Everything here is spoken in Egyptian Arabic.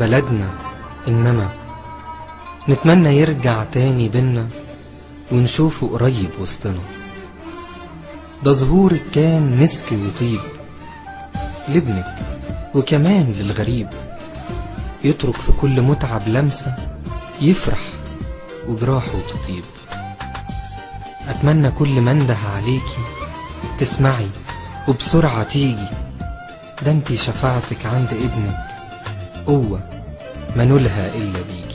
بلدنا إنما نتمنى يرجع تاني بينا ونشوفه قريب وسطنا ده ظهورك كان مسك وطيب لابنك وكمان للغريب يترك في كل متعب لمسة يفرح وجراحه تطيب أتمنى كل ما انده عليكي تسمعي وبسرعة تيجي ده انتي شفاعتك عند ابنك قوة ما نلها إلا بيكي